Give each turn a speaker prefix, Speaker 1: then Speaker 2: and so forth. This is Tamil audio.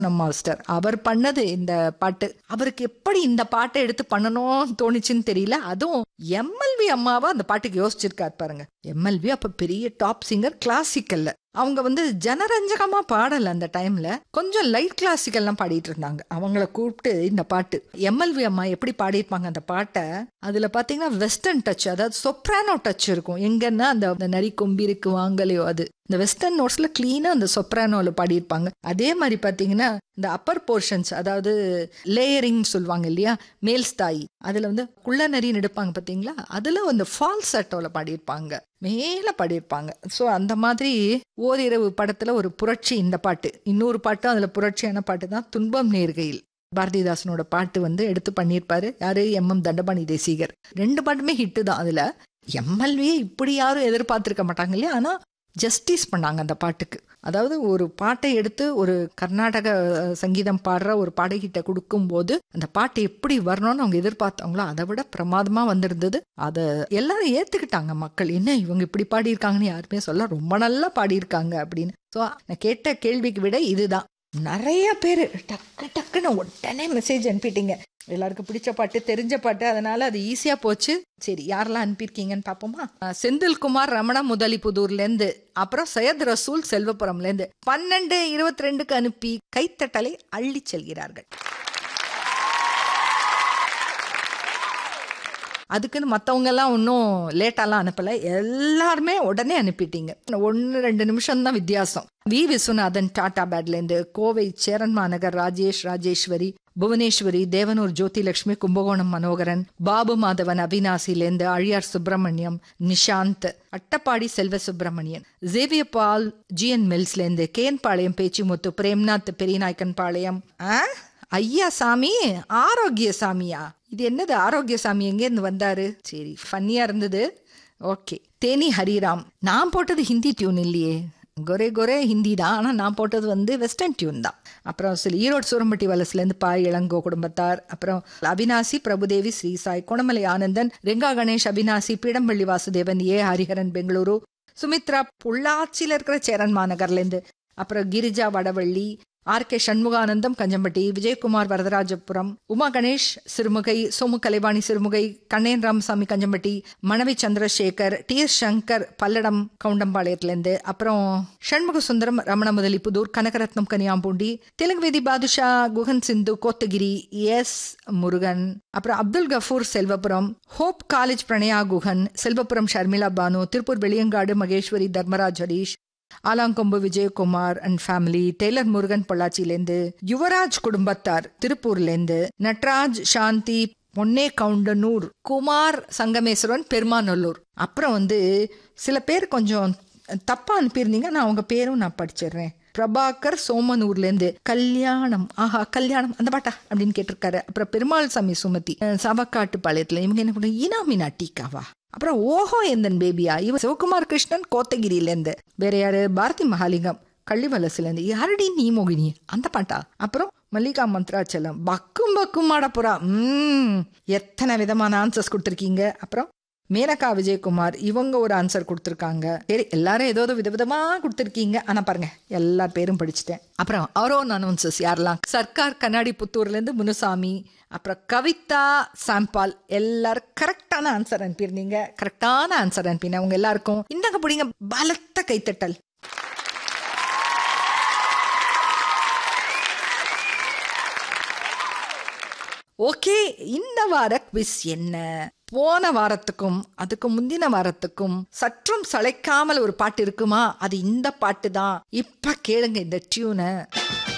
Speaker 1: நம்ம மாஸ்டர் அவர் பண்ணது இந்த பாட்டு அவருக்கு எப்படி இந்த பாட்டை எடுத்து பண்ணணும்னு தோணுச்சுன்னு தெரியல அதுவும் எம்எல்வி அம்மாவா அந்த பாட்டுக்கு யோசிச்சிருக்காரு பாருங்க எம்எல்வி அப்ப பெரிய டாப் சிங்கர் கிளாசிக்கல்ல அவங்க வந்து ஜனரஞ்சகமா பாடல அந்த டைம்ல கொஞ்சம் லைட் கிளாசிக்கல்லாம் பாடிட்டு இருந்தாங்க அவங்கள கூப்பிட்டு இந்த பாட்டு எம்எல்வி அம்மா எப்படி பாடியிருப்பாங்க அந்த பாட்டை அதுல பாத்தீங்கன்னா வெஸ்டர்ன் டச் அதாவது சொப்ரானோ டச் இருக்கும் எங்கன்னா அந்த அந்த நரி கொம்பிருக்கு வாங்கலையோ அது இந்த வெஸ்டர்ன் நோட்ஸ்ல கிளீனா அந்த சொப்ரானோல பாடியிருப்பாங்க அதே மாதிரி பாத்தீங்கன்னா இந்த அப்பர் போர்ஷன்ஸ் அதாவது லேயரிங் சொல்லுவாங்க இல்லையா மேல் ஸ்தாயி அதுல வந்து குள்ள நரின்னு எடுப்பாங்க பாத்தீங்களா அதுல அந்த ஃபால் சட்டோல பாடியிருப்பாங்க மேல பாடியிருப்பாங்க ஸோ அந்த மாதிரி ஓரிரவு படத்துல ஒரு புரட்சி இந்த பாட்டு இன்னொரு பாட்டு அதுல புரட்சியான பாட்டு தான் துன்பம் நேர்கையில் பாரதிதாசனோட பாட்டு வந்து எடுத்து பண்ணியிருப்பாரு யாரு எம் எம் தண்டபாணி தேசிகர் ரெண்டு பாட்டுமே ஹிட்டு தான் அதுல எம்எல்வியே இப்படி யாரும் எதிர்பார்த்திருக்க மாட்டாங்க இல்லையா ஆனா ஜஸ்டிஸ் பண்ணாங்க அந்த பாட்டுக்கு அதாவது ஒரு பாட்டை எடுத்து ஒரு கர்நாடக அஹ், சங்கீதம் பாடுற ஒரு பாடகிட்ட கொடுக்கும்போது அந்த பாட்டு எப்படி வரணும்னு அவங்க எதிர்பார்த்தாங்களோ அதை விட பிரமாதமா வந்திருந்தது அதை எல்லாரும் ஏத்துக்கிட்டாங்க மக்கள் என்ன இவங்க இப்படி பாடியிருக்காங்கன்னு யாருமே சொல்ல ரொம்ப நல்லா பாடியிருக்காங்க அப்படின்னு ஸோ நான் கேட்ட கேள்விக்கு விட இதுதான் நிறைய பேர் டக்கு டக்குன்னு உடனே மெசேஜ் அனுப்பிட்டீங்க எல்லாருக்கும் பிடிச்ச பாட்டு தெரிஞ்ச பாட்டு அதனால அது ஈஸியா போச்சு சரி யாரெல்லாம் அனுப்பியிருக்கீங்கன்னு பார்ப்போமா அஹ், செந்தில்குமார் ரமண முதலிபுதூர்ல இருந்து அப்புறம் சையத் ரசூல் செல்வபுரம்ல இருந்து பன்னெண்டு இருபத்தி ரெண்டுக்கு அனுப்பி கைத்தட்டலை அள்ளி செல்கிறார்கள் அதுக்குன்னு மற்றவங்க எல்லாம் ஒன்றும் லேட்டாலாம் அனுப்பலை எல்லாருமே உடனே அனுப்பிட்டீங்க ஒன்று ரெண்டு நிமிஷம் தான் வித்தியாசம் வி விஸ்வநாதன் டாடா பேட்லேருந்து Kovai Cheran Managar Rajesh Rajeswari Bhuvaneswari Devanur Jyothilakshmi Kumbakonam Manoharan Babu Madhavan அவினாசிலேருந்து அழியார் Subramaniam Nishanth Attappadi Selva Subramanian Xavier Paul GN மில்ஸ்லேருந்து கேன்பாளையம் பேச்சிமுத்து பிரேம்நாத் பெரியநாயக்கன் பாளையம் ஆ ஐயா சாமி ஆரோக்கிய சாமியா இது என்னது ஆரோக்கிய சாமி எங்கேருந்து வந்தாரு சரி ஃபன்னியா இருந்தது ஓகே தேனி ஹரிராம் நான் போட்டது ஹிந்தி டியூன் இல்லையே கொரே கொரே ஹிந்தி தான் ஆனால் நான் போட்டது வந்து வெஸ்டர்ன் டியூன் தான் அப்புறம் சில ஈரோடு சூரம்பட்டி வலசுலேருந்து பா இளங்கோ குடும்பத்தார் அப்புறம் அவினாசி பிரபுதேவி ஸ்ரீசாய் குணமலை ஆனந்தன் ரெங்கா கணேஷ் அவினாசி பீடம்பள்ளி வாசுதேவன் ஏ ஹரிஹரன் பெங்களூரு சுமித்ரா பொள்ளாச்சியில் இருக்கிற சேரன் மாநகர்லேருந்து அப்புறம் கிரிஜா வடவள்ளி ஆர் கே சண்முகானந்தம் கஞ்சம்பட்டி விஜயகுமார் வரதராஜபுரம் உமா கணேஷ் சிறுமுகை சோமு கலைவாணி சிறுமுகை கண்ணேன் ராமசாமி கஞ்சம்பட்டி மணவி சந்திரசேகர் டி எஸ் சங்கர் பல்லடம் கவுண்டம்பாளையத்திலேருந்து அப்புறம் Shanmuga Sundaram Ramanamudalipudur Kanagaratnam Kaniyampoondi Telunguveedhi Badusha Guhan Sindhu Kotagiri S Murugan அப்புறம் Abdul Gafoor Selvapuram hope college Pranaya Guhan Selvapuram Sharmila Banu Tiruppur Veliyankadu Maheswari Dharmaraj Harish Alangombu Vijayakumar and family tailor Murugan பொள்ளாச்சியிலேருந்து யுவராஜ் குடும்பத்தார் திருப்பூர்லேருந்து நட்ராஜ் சாந்தி பொன்னே கவுண்டனூர் குமார் சங்கமேஸ்வரன் பெருமாநல்லூர் அப்புறம் வந்து சில பேர் கொஞ்சம் தப்பா அனுப்பியிருந்தீங்க நான் அவங்க பேரும் நான் படிச்சிடுறேன் பிரபாகர் சோமனூர்லேருந்து கல்யாணம் ஆஹா கல்யாணம் அந்த பாட்டா அப்படின்னு கேட்டிருக்காரு அப்புறம் பெருமாள் சாமி சுமதி அஹ் சவக்காட்டு பாளையத்தில் இவங்க என்ன பண்ணுறாங்க இனாமினா டீக்காவா அப்புறம் ஓஹோ எந்தன் பேபியா இவன் சிவகுமார் கிருஷ்ணன் கோத்தகிரியிலேருந்து வேற யாரு பாரதி மகாலிங்கம் கள்ளிவலசுலேருந்து யாரடி நீ மோகினி அந்த பாட்டா அப்புறம் மல்லிகா மந்த்ராச்சலம் பக்கும் பக்கும் மாடப்புறா ம் எத்தனை விதமான ஆன்சர்ஸ் கொடுத்துருக்கீங்க அப்புறம் மேனகா விஜயகுமார் இவங்க ஒரு ஆன்சர் கொடுத்துருக்காங்க சரி எல்லாரும் ஏதோ ஏதோ விதவிதமா கொடுத்துருக்கீங்க ஆனா பாருங்க எல்லா பேரும் படிச்சுட்டேன் அப்புறம் அவரோன் அனௌன்சஸ் யாரெல்லாம் சர்க்கார் கண்ணாடி புத்தூர்லேருந்து முனுசாமி அப்புறம் கவிதா சாம்பால் எல்லாரும் கரெக்டான ஆன்சர் அனுப்பியிருந்தீங்க கரெக்டான ஆன்சர் அனுப்பினேன் உங்க எல்லாருக்கும் இந்தாங்க பிடிங்க பலத்த கைத்தட்டல் ஓகே இந்த வார குவிஸ் என்ன போன வாரத்துக்கும் அதுக்கு முந்தின வாரத்துக்கும் சற்றும் சளைக்காமல் ஒரு பாட்டு இருக்குமா அது இந்த பாட்டு தான் இப்ப கேளுங்க இந்த டியூனை